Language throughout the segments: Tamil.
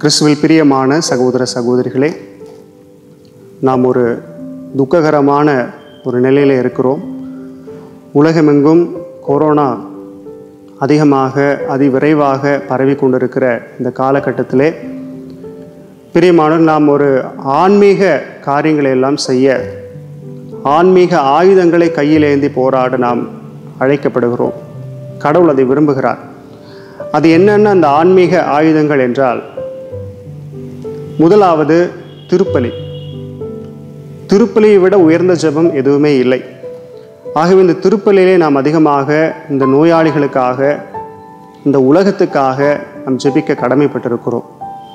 கிறிஸ்துவில் பிரியமான சகோதர சகோதரிகளே நாம் ஒரு துக்ககரமான ஒரு நிலையில் இருக்கிறோம் உலகமெங்கும் கொரோனா அதிகமாக அதிவிரைவாக பரவி கொண்டிருக்கிற இந்த காலகட்டத்திலே பிரியமானவர் நாம் ஒரு ஆன்மீக காரியங்களை எல்லாம் செய்ய ஆன்மீக ஆயுதங்களை கையில் ஏந்தி போராட நாம் அழைக்கப்படுகிறோம் கடவுள் அதை விரும்புகிறார் அது என்னென்ன அந்த ஆன்மீக ஆயுதங்கள் என்றால் முதலாவது திருப்பலி திருப்பலியை விட உயர்ந்த ஜெபம் எதுவுமே இல்லை ஆகவே இந்த திருப்பலியிலே நாம் அதிகமாக இந்த நோயாளிகளுக்காக இந்த உலகத்துக்காக நாம் ஜெபிக்க கடமைப்பட்டிருக்கிறோம்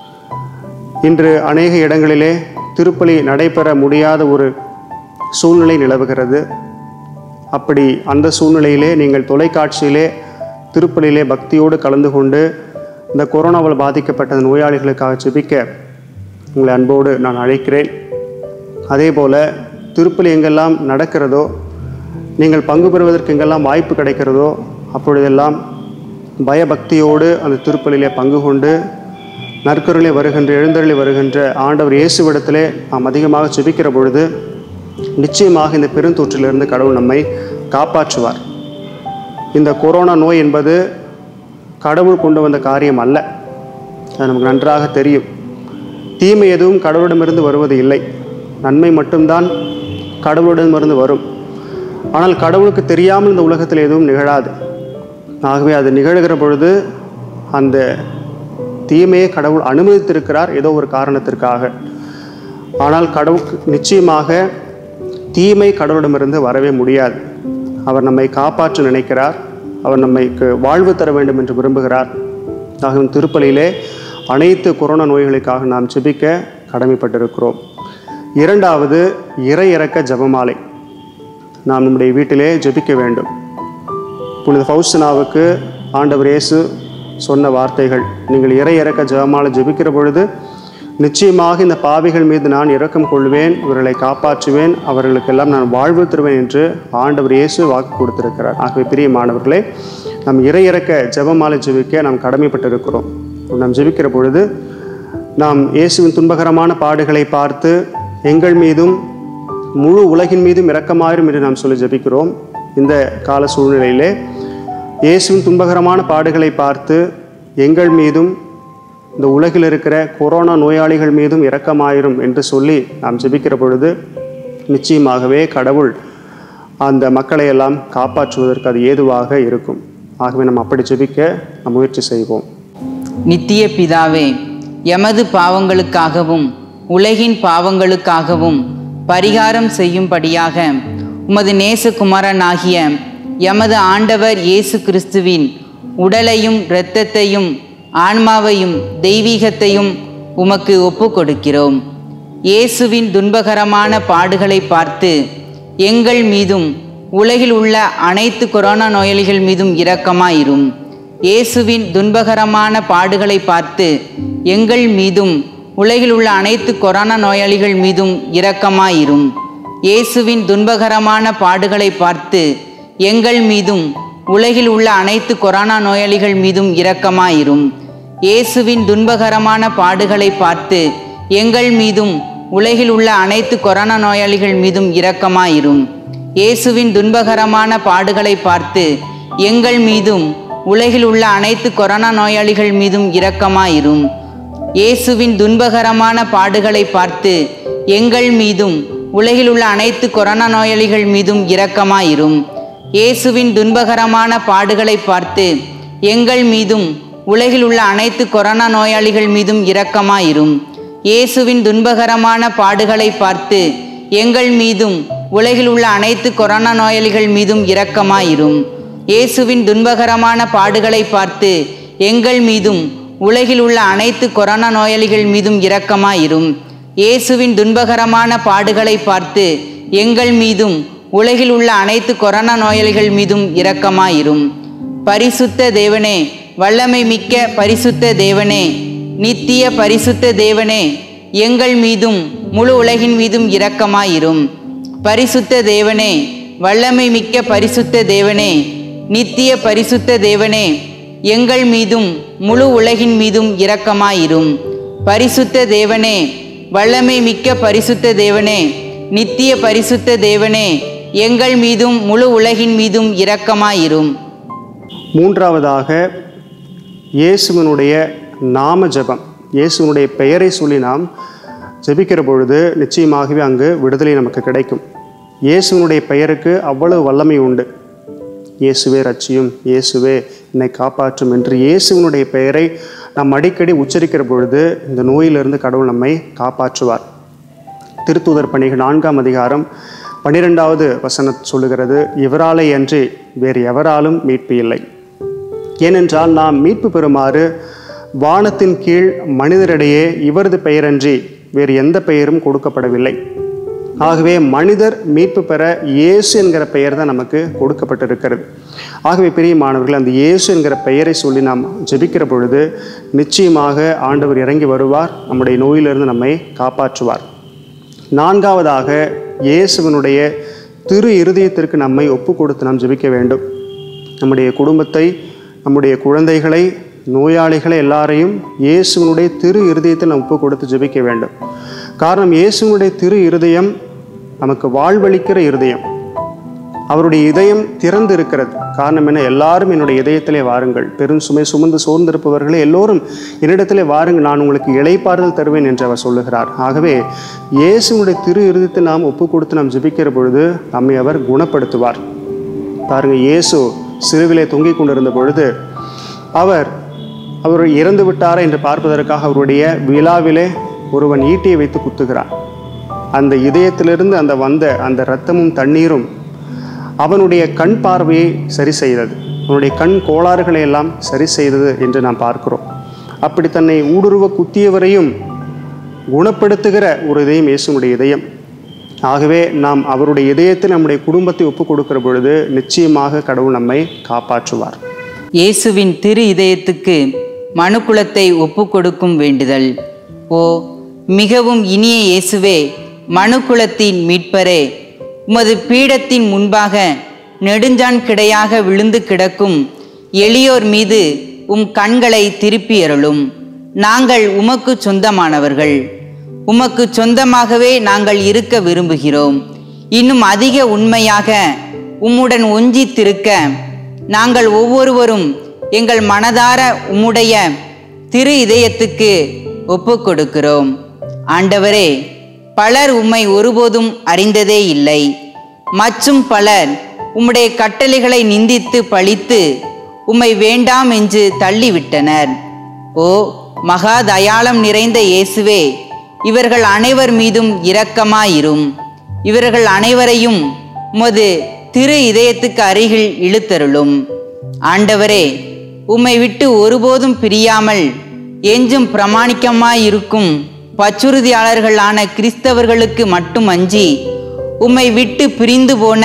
இன்று அநேக இடங்களிலே திருப்பலி நடைபெற முடியாத ஒரு சூழ்நிலை நிலவுகிறது அப்படி அந்த சூழ்நிலையிலே நீங்கள் தொலைக்காட்சியிலே திருப்பலியிலே பக்தியோடு கலந்து கொண்டு இந்த கொரோனாவால் பாதிக்கப்பட்ட நோயாளிகளுக்காக ஜெபிக்க உங்களை அன்போடு நான் அழைக்கிறேன் அதே போல் திருப்பலி எங்கெல்லாம் நடக்கிறதோ நீங்கள் பங்கு பெறுவதற்கு எங்கெல்லாம் வாய்ப்பு கிடைக்கிறதோ அப்பொழுதெல்லாம் பயபக்தியோடு அந்த திருப்பலியிலே பங்கு கொண்டு நற்கருளை வருகின்ற எழுந்தருளை வருகின்ற ஆண்டவர் இயேசுவிடத்திலே நாம் அதிகமாக ஜெபிக்கிற பொழுது நிச்சயமாக இந்த பெருந்தொற்றிலிருந்து கடவுள் நம்மை காப்பாற்றுவார் இந்த கொரோனா நோய் என்பது கடவுள் கொண்டு வந்த காரியம் அல்ல அது நமக்கு நன்றாக தெரியும் தீமை எதுவும் கடவுளிடமிருந்து வருவது இல்லை நன்மை மட்டும்தான் கடவுளிடமிருந்து வரும் ஆனால் கடவுளுக்கு தெரியாமல் இந்த உலகத்தில் எதுவும் நிகழாது ஆகவே அது நிகழ்கிற பொழுது அந்த தீமையை கடவுள் அனுமதித்திருக்கிறார் ஏதோ ஒரு காரணத்திற்காக ஆனால் கடவுளுக்கு நிச்சயமாக தீமை கடவுளிடமிருந்து வரவே முடியாது அவர் நம்மை காப்பாற்ற நினைக்கிறார் அவர் நம்மைக்கு வாழ்வு தர வேண்டும் என்று விரும்புகிறார் ஆகவே திருப்பலியிலே அனைத்து கொரோனா நோய்களுக்காக நாம் ஜெபிக்க கடமைப்பட்டிருக்கிறோம் இரண்டாவது இறை இறக்க ஜபமாலை நாம் நம்முடைய வீட்டிலே ஜெபிக்க வேண்டும் புனித ஃபௌஸ்தனாவுக்கு ஆண்டவர் இயேசு சொன்ன வார்த்தைகள் நீங்கள் இறை இறக்க ஜெபமாலை ஜெபிக்கிற பொழுது நிச்சயமாக இந்த பாவிகள் மீது நான் இரக்கம் கொள்வேன் இவர்களை காப்பாற்றுவேன் அவர்களுக்கெல்லாம் நான் வாழ்வு தருவேன் என்று ஆண்டவர் இயேசு வாக்கு கொடுத்திருக்கிறார் ஆகவே பிரியமானவர்களே நாம் இறை இறக்க ஜெபமாலை ஜெபிக்க நாம் கடமைப்பட்டிருக்கிறோம் நாம் ஜெபிக்கிற பொழுது நாம் இயேசுவின் துன்பகரமான பாடுகளை பார்த்து எங்கள் மீதும் முழு உலகின் மீதும் இரக்கமாயிரும் என்று நாம் சொல்லி ஜெபிக்கிறோம் இந்த கால சூழ்நிலையிலே இயேசுவின் துன்பகரமான பாடுகளை பார்த்து எங்கள் மீதும் இந்த உலகில் இருக்கிற கொரோனா நோயாளிகள் மீதும் இரக்கமாயிரும் என்று சொல்லி நாம் ஜெபிக்கிற பொழுது நிச்சயமாகவே கடவுள் அந்த மக்களை எல்லாம் காப்பாற்றுவதற்கு அது ஏதுவாக இருக்கும் ஆகவே நம்ம அப்படி ஜெபிக்க நாம் முயற்சி செய்வோம் நித்திய பிதாவே எமது பாவங்களுக்காகவும் உலகின் பாவங்களுக்காகவும் பரிகாரம் செய்யும்படியாக உமது நேசகுமாரனாகிய எமது ஆண்டவர் இயேசு கிறிஸ்துவின் உடலையும் இரத்தத்தையும் ஆன்மாவையும் தெய்வீகத்தையும் உமக்கு ஒப்பு கொடுக்கிறோம் இயேசுவின் துன்பகரமான பாடுகளை பார்த்து எங்கள் மீதும் உலகில் உள்ள அனைத்து கொரோனா நோயாளிகள் மீதும் இரக்கமாயிரும் இயேசுவின் துன்பகரமான பாடுகளை பார்த்து எங்கள் மீதும் உலகில் உள்ள அனைத்து கொரோனா நோயாளிகள் மீதும் இரக்கமாயிரும் இயேசுவின் துன்பகரமான பாடுகளை பார்த்து எங்கள் மீதும் உலகில் உள்ள அனைத்து கொரோனா நோயாளிகள் மீதும் இரக்கமாயிரும் இயேசுவின் துன்பகரமான பாடுகளை பார்த்து எங்கள் மீதும் உலகில் உள்ள அனைத்து கொரோனா நோயாளிகள் மீதும் இரக்கமாயிரும் இயேசுவின் துன்பகரமான பாடுகளை பார்த்து எங்கள் மீதும் உலகில் உள்ள அனைத்து கொரோனா நோயாளிகள் மீதும் இரக்கமாயிரும் இயேசுவின் துன்பகரமான பாடுகளை பார்த்து எங்கள் மீதும் உலகில் உள்ள அனைத்து கொரோனா நோயாளிகள் மீதும் இரக்கமாயிரும் இயேசுவின் துன்பகரமான பாடுகளை பார்த்து எங்கள் மீதும் உலகில் உள்ள அனைத்து கொரோனா நோயாளிகள் மீதும் இரக்கமாயிரும் இயேசுவின் துன்பகரமான பாடுகளை பார்த்து எங்கள் மீதும் உலகில் உள்ள அனைத்து கொரோனா நோயாளிகள் மீதும் இரக்கமாயிரும் இயேசுவின் துன்பகரமான பாடுகளை பார்த்து எங்கள் மீதும் உலகில் உள்ள அனைத்து கொரோனா நோயாளிகள் மீதும் இரக்கமாயிரும் இயேசுவின் துன்பகரமான பாடுகளை பார்த்து எங்கள் மீதும் உலகில் உள்ள அனைத்து கொரோனா நோயாளிகள் மீதும் இரக்கமாயிரும் பரிசுத்த தேவனே வல்லமை மிக்க பரிசுத்த தேவனே நித்திய பரிசுத்த தேவனே எங்கள் மீதும் முழு உலகின் மீதும் இரக்கமாயிரும் பரிசுத்த தேவனே வல்லமை மிக்க பரிசுத்த தேவனே நித்திய பரிசுத்த தேவனே எங்கள் மீதும் முழு உலகின் மீதும் இரக்கமாயிரும் பரிசுத்த தேவனே வல்லமை மிக்க பரிசுத்த தேவனே நித்திய பரிசுத்த தேவனே எங்கள் மீதும் முழு உலகின் மீதும் இரக்கமாயிரும் மூன்றாவதாக இயேசுவினுடைய நாம ஜெபம் இயேசுவினுடைய பெயரை சொல்லி நாம் ஜெபிக்கிற பொழுது நிச்சயமாகவே அங்கு விடுதலை நமக்கு கிடைக்கும் இயேசுவினுடைய பெயருக்கு அவ்வளவு வல்லமை உண்டு இயேசுவே ரட்சியும் இயேசுவே என்னை காப்பாற்றும் என்று இயேசுவினுடைய பெயரை நாம் அடிக்கடி உச்சரிக்கிற பொழுது இந்த நோயிலிருந்து கடவுள் நம்மை காப்பாற்றுவார் திருத்தூதர் பணிகள் நான்காம் அதிகாரம் பன்னிரெண்டாவது வசனம் சொல்லுகிறது இவராலே அன்றி வேறு எவராலும் மீட்பு இல்லை ஏனென்றால் நாம் மீட்பு பெறுமாறு வானத்தின் கீழ் மனிதரிடையே இவரது பெயரன்றி வேறு எந்த பெயரும் கொடுக்கப்படவில்லை ஆகவே மனிதர் மீட்பு பெற இயேசு என்கிற பெயர் தான் நமக்கு கொடுக்கப்பட்டிருக்கிறது ஆகவே பிரியமானவர்கள் அந்த இயேசு என்கிற பெயரை சொல்லி நாம் ஜெபிக்கிற பொழுது நிச்சயமாக ஆண்டவர் இறங்கி வருவார் நம்முடைய நோயிலிருந்து நம்மை காப்பாற்றுவார் நான்காவதாக இயேசுவினுடைய திரு இருதயத்திற்கு நம்மை ஒப்பு கொடுத்து நாம் ஜெபிக்க வேண்டும் நம்முடைய குடும்பத்தை நம்முடைய குழந்தைகளை நோயாளிகளை எல்லாரையும் இயேசுவினுடைய திரு இருதயத்தில் நாம் ஒப்பு கொடுத்து ஜெபிக்க வேண்டும் காரணம் இயேசுவினுடைய திரு இருதயம் நமக்கு வாழ்வளிக்கிற இருதயம் அவருடைய இதயம் திறந்து இருக்கிறது காரணம் என்ன எல்லாரும் என்னுடைய இதயத்திலே வாருங்கள் பெரும் சுமை சுமந்து சோர்ந்திருப்பவர்களே எல்லோரும் என்னிடத்திலே வாருங்கள் நான் உங்களுக்கு இளைப்பாறுதல் தருவேன் என்று அவர் சொல்லுகிறார் ஆகவே இயேசுனுடைய திரு இருதயத்தை நாம் ஒப்பு கொடுத்து நாம் ஜெபிக்கிற பொழுது நம்மை அவர் குணப்படுத்துவார் பாருங்க இயேசு சிறுவிலே தொங்கிக் கொண்டிருந்த பொழுது அவர் அவர் இறந்து விட்டாரா என்று பார்ப்பதற்காக அவருடைய விழாவிலே ஒருவன் ஈட்டியை வைத்து குத்துகிறான் அந்த இதயத்திலிருந்து அந்த வந்த அந்த இரத்தமும் தண்ணீரும் அவனுடைய கண் பார்வையை சரி செய்தது அவனுடைய கண் கோளாறுகளை எல்லாம் சரி செய்தது என்று நாம் பார்க்கிறோம் அப்படி தன்னை ஊடுருவ குத்தியவரையும் குணப்படுத்துகிற ஒரு இதயம் இயேசுனுடைய இதயம் ஆகவே நாம் அவருடைய இதயத்தில் நம்முடைய குடும்பத்தை ஒப்புக் கொடுக்கிற பொழுது நிச்சயமாக கடவுள் நம்மை காப்பாற்றுவார் இயேசுவின் திரு இதயத்துக்கு மனுக்குலத்தை ஒப்புக்கொடுக்கும் வேண்டுதல் ஓ மிகவும் இனிய இயேசுவே மனுக்குலத்தின் மீட்பரே உமது பீடத்தின் முன்பாக நெடுஞ்சான் கிடையாக விழுந்து கிடக்கும் எளியோர் மீது உம் கண்களை திருப்பி அருளும் நாங்கள் உமக்கு சொந்தமானவர்கள் உமக்கு சொந்தமாகவே நாங்கள் இருக்க விரும்புகிறோம் இன்னும் அதிக உண்மையாக உம்முடன் ஒஞ்சித்திருக்க நாங்கள் ஒவ்வொருவரும் எங்கள் மனதார உம்முடைய திரு இதயத்துக்கு ஒப்புக் கொடுக்கிறோம் ஆண்டவரே பலர் உம்மை ஒருபோதும் அறிந்ததே இல்லை மற்றும் பலர் உம்முடைய கட்டளைகளை நிந்தித்து பழித்து உம்மை வேண்டாம் என்று தள்ளிவிட்டனர் ஓ மகா தயாளம் நிறைந்த இயேசுவே இவர்கள் அனைவர் மீதும் இரக்கமாயிரும் இவர்கள் அனைவரையும் உமது திரு இதயத்துக்கு அருகில் இழுத்தருளும் ஆண்டவரே உம்மை விட்டு ஒருபோதும் பிரியாமல் என்றும் பிரமாணிக்கமாயிருக்கும் பச்சுறுதியாளர்களான கிறிஸ்தவர்களுக்கு மட்டும் அஞ்சி உம்மை விட்டு பிரிந்து போன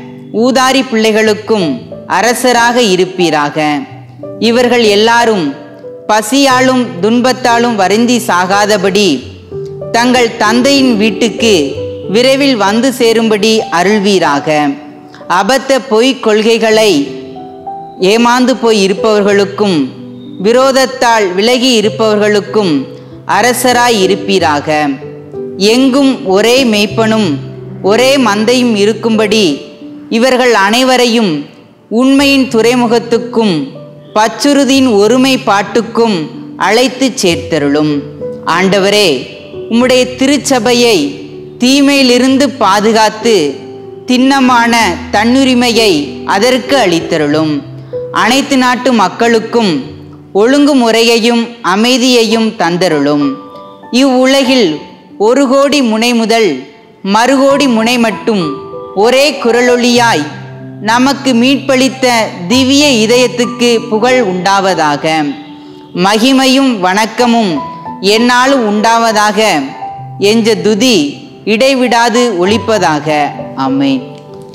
ஊதாரி பிள்ளைகளுக்கும் அரசராக இருப்பீராக இவர்கள் எல்லாரும் பசியாலும் துன்பத்தாலும் வருந்தி சாகாதபடி தங்கள் தந்தையின் வீட்டுக்கு விரைவில் வந்து சேரும்படி அருள்வீராக அபத்த பொய்க் கொள்கைகளை ஏமாந்து போய் இருப்பவர்களுக்கும் விரோதத்தால் விலகி இருப்பவர்களுக்கும் அரசராய் இருப்பீராக எங்கும் ஒரே மெய்ப்பனும் ஒரே மந்தையும் இருக்கும்படி இவர்கள் அனைவரையும் உண்மையின் துறைமுகத்துக்கும் பச்சுறுதியின் ஒருமைப்பாட்டுக்கும் அழைத்து சேர்த்தருளும் ஆண்டவரே உம்முடைய திருச்சபையை தீமையிலிருந்து பாதுகாத்து திண்ணமான தன்னுரிமையை அதற்கு அளித்தருளும் அனைத்து நாட்டு மக்களுக்கும் ஒழுங்குமுறையையும் அமைதியையும் தந்தருளும் இவ்வுலகில் ஒரு கோடி முனை முதல் மறுகோடி முனை மட்டும் ஒரே குரலொளியாய் நமக்கு மீட்பளித்த திவ்ய இதயத்துக்கு புகழ் உண்டாவதாக மகிமையும் வணக்கமும் என்னாலும் உண்டாவதாக என்ற துதி இடைவிடாது ஒலிப்பதாக ஆமென்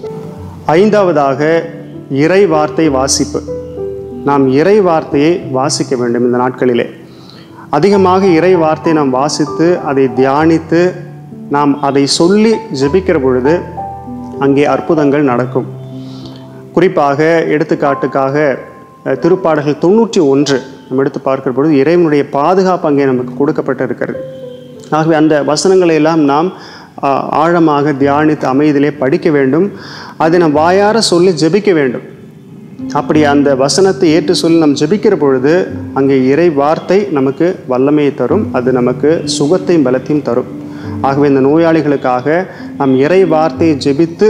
ஐந்தாவதாக இறை வார்த்தை வாசிப்பு நாம் இறை வார்த்தையை வாசிக்க வேண்டும் இந்த நாட்களிலே அதிகமாக இறை வார்த்தையை நாம் வாசித்து அதை தியானித்து நாம் அதை சொல்லி ஜெபிக்கிற பொழுது அங்கே அற்புதங்கள் நடக்கும் குறிப்பாக எடுத்துக்காட்டுக்காக அஹ், திருப்பாடல்கள் தொண்ணூற்றி ஒன்று நம்ம எடுத்து பார்க்கிற பொழுது இறைவனுடைய பாதுகாப்பு அங்கே நமக்கு கொடுக்கப்பட்டிருக்கிறது ஆகவே அந்த வசனங்களை எல்லாம் நாம் ஆ, ஆழமாக தியானித்து அமைதியிலே படிக்க வேண்டும் அதை நாம் வாயார சொல்லி ஜெபிக்க வேண்டும் அப்படி அந்த வசனத்தை ஏற்று சொல்லி நாம் ஜெபிக்கிற பொழுது அங்கே இறை வார்த்தை நமக்கு வல்லமையை தரும் அது நமக்கு சுகத்தையும் பலத்தையும் தரும் ஆகவே இந்த நோயாளிகளுக்காக நாம் இறை வார்த்தையை ஜெபித்து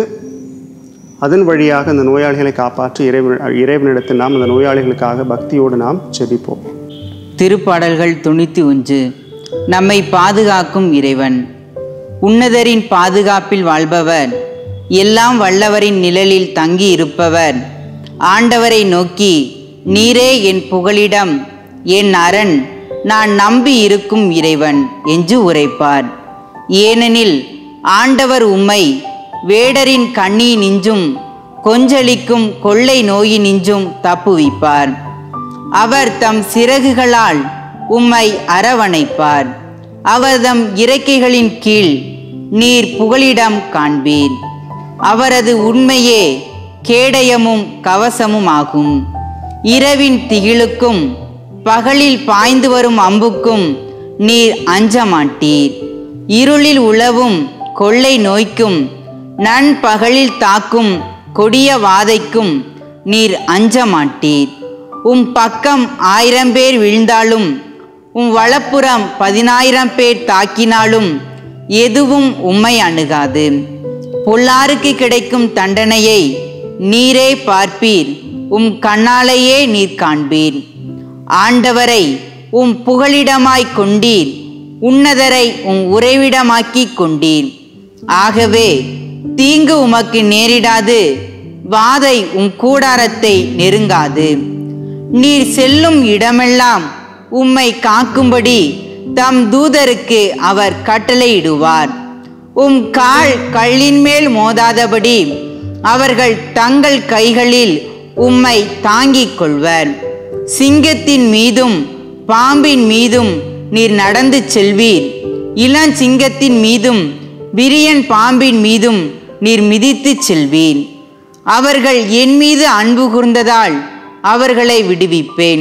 அதன் வழியாக இந்த நோயாளிகளை காப்பாற்றி இறைவன் இறைவனிடத்தில் நாம் அந்த நோயாளிகளுக்காக பக்தியோடு நாம் ஜெபிப்போம் திருப்பாடல்கள் தொண்ணூற்றி ஒன்று நம்மை பாதுகாக்கும் இறைவன் உன்னதரின் பாதுகாப்பில் வாழ்பவர் எல்லாம் வல்லவரின் நிழலில் தங்கி இருப்பவர் ஆண்டவரை நோக்கி நீரே என் புகலிடம் என் அரண் நான் நம்பி இருக்கும் இறைவன் என்று உரைப்பார் ஏனெனில் ஆண்டவர் உம்மை வேடரின் கண்ணி நின்றும் கொஞ்சலிக்கும் கொள்ளை நோயினின்றும் தப்புவிப்பார் அவர் தம் சிறகுகளால் உம்மை அரவணைப்பார் அவர்தம் இறக்கைகளின் கீழ் நீர் புகலிடம் காண்பீர் அவரது உண்மையே கேடயமும் கவசமும் ஆகும் இரவின் திகிலுக்கும் பகலில் பாய்ந்து வரும் அம்புக்கும் நீர் அஞ்ச மாட்டீர் இருளில் உழவும் கொள்ளை நோய்க்கும் நண்பகலில் தாக்கும் கொடிய வாதைக்கும் நீர் அஞ்ச மாட்டீர் உம் பக்கம் ஆயிரம் பேர் வீழ்ந்தாலும் உம் வலப்புறம் பதினாயிரம் பேர் தாக்கினாலும் எதுவும் உம்மை அணுகாது பொல்லாருக்கு கிடைக்கும் தண்டனையை நீரே பார்ப்பீர் உம் கண்ணாலேயே நீர் காண்பீர் ஆண்டவரை உம் புகலிடமாய்க் கொண்டீர் உன்னதரை உம் உறைவிடமாக்கிக் கொண்டீர் ஆகவே தீங்கு உமக்கு நேரிடாது வாதை உம் கூடாரத்தை நெருங்காது நீர் செல்லும் இடமெல்லாம் உம்மை காக்கும்படி தம் தூதருக்கு அவர் கட்டளையிடுவார் உம் கால் கல்லின் மேல் மோதாதபடி அவர்கள் தங்கள் கைகளில் உம்மை தாங்கிக் கொள்வர் சிங்கத்தின் மீதும் பாம்பின் மீதும் நீர் நடந்து செல்வீர் இளஞ்சிங்கத்தின் மீதும் விரியன் பாம்பின் மீதும் நீர் மிதித்துச் செல்வீர் அவர்கள் என் மீது அன்பு கூர்ந்ததால் அவர்களை விடுவிப்பேன்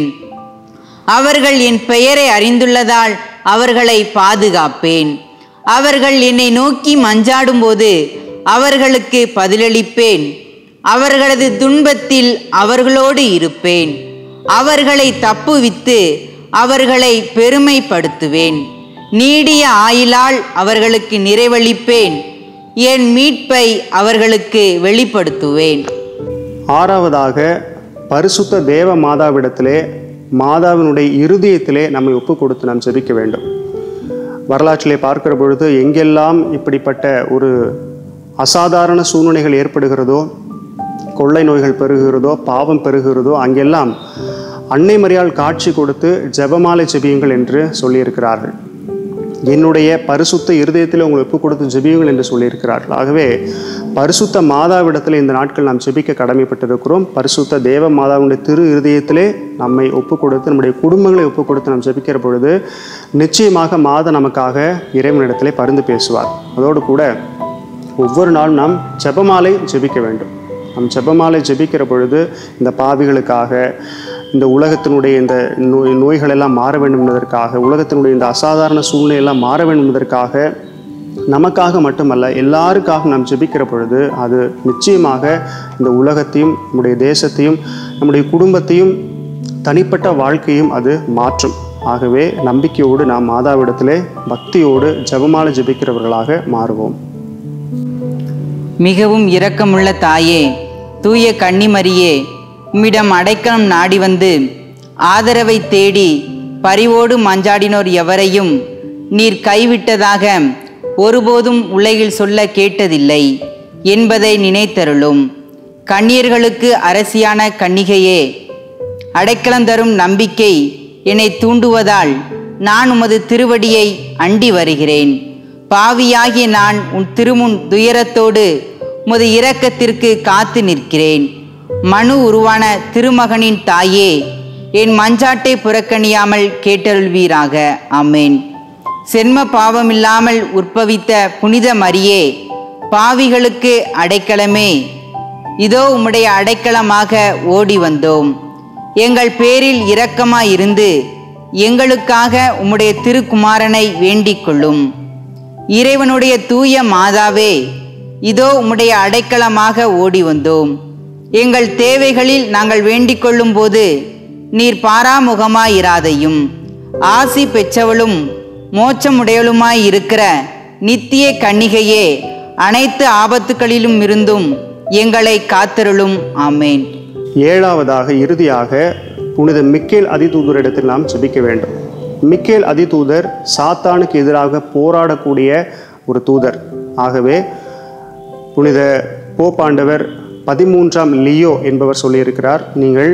அவர்கள் என் பெயரை அறிந்துள்ளதால் அவர்களை பாதுகாப்பேன் அவர்கள் என்னை நோக்கி மஞ்சாடும்போது அவர்களுக்கு பதிலளிப்பேன் அவர்களது துன்பத்தில் அவர்களோடு இருப்பேன் அவர்களை தப்புவித்து அவர்களை பெருமைப்படுத்துவேன் நீடிய ஆயிலால் அவர்களுக்கு நிறைவளிப்பேன் என் மீட்பை அவர்களுக்கு வெளிப்படுத்துவேன் ஆறாவதாக பரிசுத்த தேவ மாதாவிடத்திலே மாதாவினுடைய இருதயத்திலே நம்மை ஒப்பு கொடுத்து நாம் ஜெபிக்க வேண்டும் வரலாற்றிலே பார்க்கிற பொழுது எங்கெல்லாம் இப்படிப்பட்ட ஒரு அசாதாரண சூழ்நிலைகள் ஏற்படுகிறதோ கொள்ளை நோய்கள் பெருகுகிறதோ பாவம் பெருகுகிறதோ அங்கெல்லாம் அன்னை மரியாள் காட்சி கொடுத்து ஜெபமாலை ஜெபியுங்கள் என்று சொல்லியிருக்கிறார்கள் என்னுடைய பரிசுத்த இருதயத்தில் உங்களை ஒப்பு கொடுத்து ஜெபியுங்கள் என்று சொல்லியிருக்கிறார்கள் ஆகவே பரிசுத்த மாதாவிடத்தில் இந்த நாட்கள் நாம் ஜெபிக்க கடமைப்பட்டிருக்கிறோம் பரிசுத்த தேவ மாதாவுடைய திரு இருதயத்திலே நம்மை ஒப்பு கொடுத்து நம்முடைய குடும்பங்களை ஒப்பு கொடுத்து நாம் ஜெபிக்கிற பொழுது நிச்சயமாக மாதா நமக்காக இறைவனிடத்திலே பரிந்து பேசுவார் அதோடு கூட ஒவ்வொரு நாளும் நாம் ஜெபமாலை ஜெபிக்க வேண்டும் நம் ஜெபமாலை ஜெபிக்கிற பொழுது இந்த பாவிகளுக்காக இந்த உலகத்தினுடைய இந்த நோய் நோய்கள் எல்லாம் மாற வேண்டும் என்பதற்காக உலகத்தினுடைய இந்த அசாதாரண சூழ்நிலை எல்லாம் மாற வேண்டும் என்பதற்காக நமக்காக மட்டுமல்ல எல்லாருக்காகவும் நாம் ஜெபிக்கிற பொழுது அது நிச்சயமாக இந்த உலகத்தையும் நம்முடைய தேசத்தையும் நம்முடைய குடும்பத்தையும் தனிப்பட்ட வாழ்க்கையும் அது மாற்றும் ஆகவே நம்பிக்கையோடு நாம் மாதாவிடத்திலே பக்தியோடு ஜெபமாலை ஜெபிக்கிறவர்களாக மாறுவோம் மிகவும் இரக்கமுள்ள தாயே தூய கன்னிமரியே உம்மிடம் அடைக்கலம் நாடி வந்து ஆதரவை தேடி பரிவோடு மஞ்சாடினோர் எவரையும் நீர் கைவிட்டதாக ஒருபோதும் உலகில் சொல்ல கேட்டதில்லை என்பதை நினைத்தருளும் கண்ணீர்களுக்கு அரசியான கன்னிகையே அடைக்கலம் தரும் நம்பிக்கை என்னை தூண்டுவதால் நான் உமது திருவடியை அண்டி வருகிறேன் பாவியாகிய நான் உன் திருமுன் துயரத்தோடு உமது இரக்கத்திற்கு காத்து நிற்கிறேன் மனு உருவான திருமகனின் தாயே என் மஞ்சாட்டை புறக்கணியாமல் கேட்டருள்வீராக ஆமென் சென்ம பாவமில்லாமல் உற்பவித்த புனித மரியே பாவிகளுக்கு அடைக்கலமே இதோ உம்முடைய அடைக்கலமாக ஓடி வந்தோம் எங்கள் பேரில் இரக்கமாயிருந்து எங்களுக்காக உம்முடைய திருக்குமாரனை வேண்டிக் கொள்ளும் இறைவனுடைய தூய மாதாவே இதோ உம்முடைய அடைக்கலமாக ஓடி வந்தோம் எங்கள் தேவைகளில் நாங்கள் வேண்டிக் கொள்ளும் போது நீர் பாராமுகமாயிராதையும் ஆசி பெற்றவளும் மோட்சமுடையவளுமாய் இருக்கிற நித்திய கன்னிகையே அனைத்து ஆபத்துகளிலும் இருந்தும் எங்களை காத்தருளும் ஆமேன் ஏழாவதாக இறுதியாக புனித மிக்கேல் அதிதூதரிடத்தில் நாம் ஜெபிக்க வேண்டும் மிக்கேல் அதிதூதர் சாத்தானுக்கு எதிராக போராடக்கூடிய ஒரு தூதர் ஆகவே புனித போப்பாண்டவர் பதிமூன்றாம் லியோ என்பவர் சொல்லியிருக்கிறார் நீங்கள்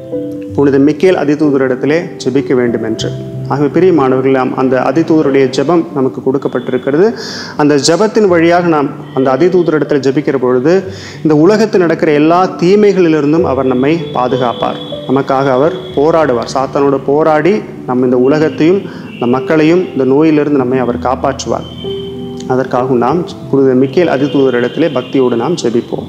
புனித மிக்கேல் அதிதூதரிடத்திலே ஜெபிக்க வேண்டும் என்று ஆகவே பெரிய மாணவர்கள் நாம் அந்த அதிதூதருடைய ஜெபம் நமக்கு கொடுக்கப்பட்டிருக்கிறது அந்த ஜெபத்தின் வழியாக நாம் அந்த அதிதூதரிடத்தில் ஜெபிக்கிற பொழுது இந்த உலகத்தில் நடக்கிற எல்லா தீமைகளிலிருந்தும் அவர் நம்மை பாதுகாப்பார் நமக்காக அவர் போராடுவார் சாத்தானோடு போராடி நம்ம இந்த உலகத்தையும் நம் மக்களையும் இந்த நோயிலிருந்து நம்மை அவர் காப்பாற்றுவார் அதற்காகவும் நாம் புனித மிக்கேல் அதிதூதரிடத்திலே பக்தியோடு நாம் ஜெபிப்போம்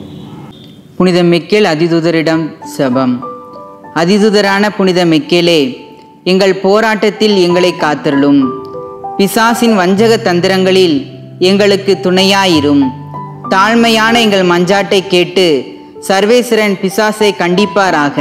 புனித மிக்கேல் அதிதூதரிடம் செபம் அதிதூதரான புனித மிக்கேலே எங்கள் போராட்டத்தில் எங்களை காத்தருளும் பிசாசின் வஞ்சக தந்திரங்களில் எங்களுக்கு துணையாயிரும் தாழ்மையான எங்கள் மஞ்சாட்டை கேட்டு சர்வேஸ்வரன் பிசாசை கண்டிப்பாராக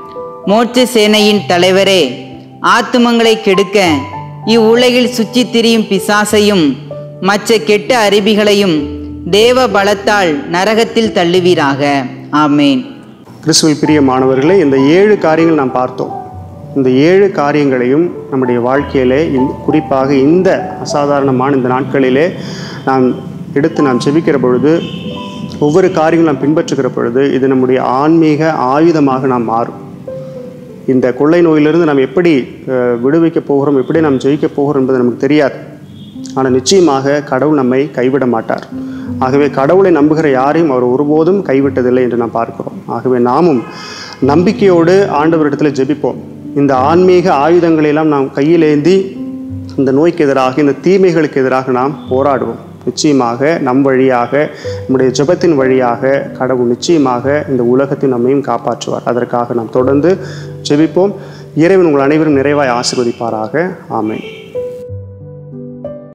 மோட்ச சேனையின் தலைவரே ஆத்துமங்களை கெடுக்க இவ்வுலகில் சுற்றித் திரியும் பிசாசையும் மற்ற கெட்ட அருவிகளையும் தேவ பலத்தால் நரகத்தில் தள்ளுவீராக ஆமேன் கிறிஸ்துவில் பிரிய மாணவர்களே இந்த ஏழு காரியங்கள் நாம் பார்த்தோம் இந்த ஏழு காரியங்களையும் நம்முடைய வாழ்க்கையிலே இந்த குறிப்பாக இந்த அசாதாரணமான இந்த நாட்களிலே நாம் எடுத்து நாம் செபிக்கிற பொழுது ஒவ்வொரு காரியங்களும் நாம் பின்பற்றுகிற பொழுது இது நம்முடைய ஆன்மீக ஆயுதமாக நாம் மாறும் இந்த கொள்ளை நோயிலிருந்து நாம் எப்படி அஹ், விடுவிக்க போகிறோம் எப்படி நாம் ஜெயிக்க போகிறோம் என்பது நமக்கு தெரியாது ஆனால் நிச்சயமாக கடவுள் நம்மை கைவிட மாட்டார் ஆகவே கடவுளை நம்புகிற யாரையும் அவர் ஒருபோதும் கைவிட்டதில்லை என்று நாம் பார்க்கிறோம் ஆகவே நாமும் நம்பிக்கையோடு ஆண்டவரிடத்தில் ஜெபிப்போம் இந்த ஆன்மீக ஆயுதங்களை எல்லாம் நாம் கையிலேந்தி இந்த நோய்க்கு எதிராக இந்த தீமைகளுக்கு எதிராக நாம் போராடுவோம் நிச்சயமாக நம் வழியாக நம்முடைய ஜெபத்தின் வழியாக கடவுள் நிச்சயமாக இந்த உலகத்தை நம்மையும் காப்பாற்றுவார் அதற்காக நாம் தொடர்ந்து ஜெபிப்போம் இறைவன் உங்கள் அனைவரும் நிறைவாய் ஆசீர்வதிப்பாராக ஆமென்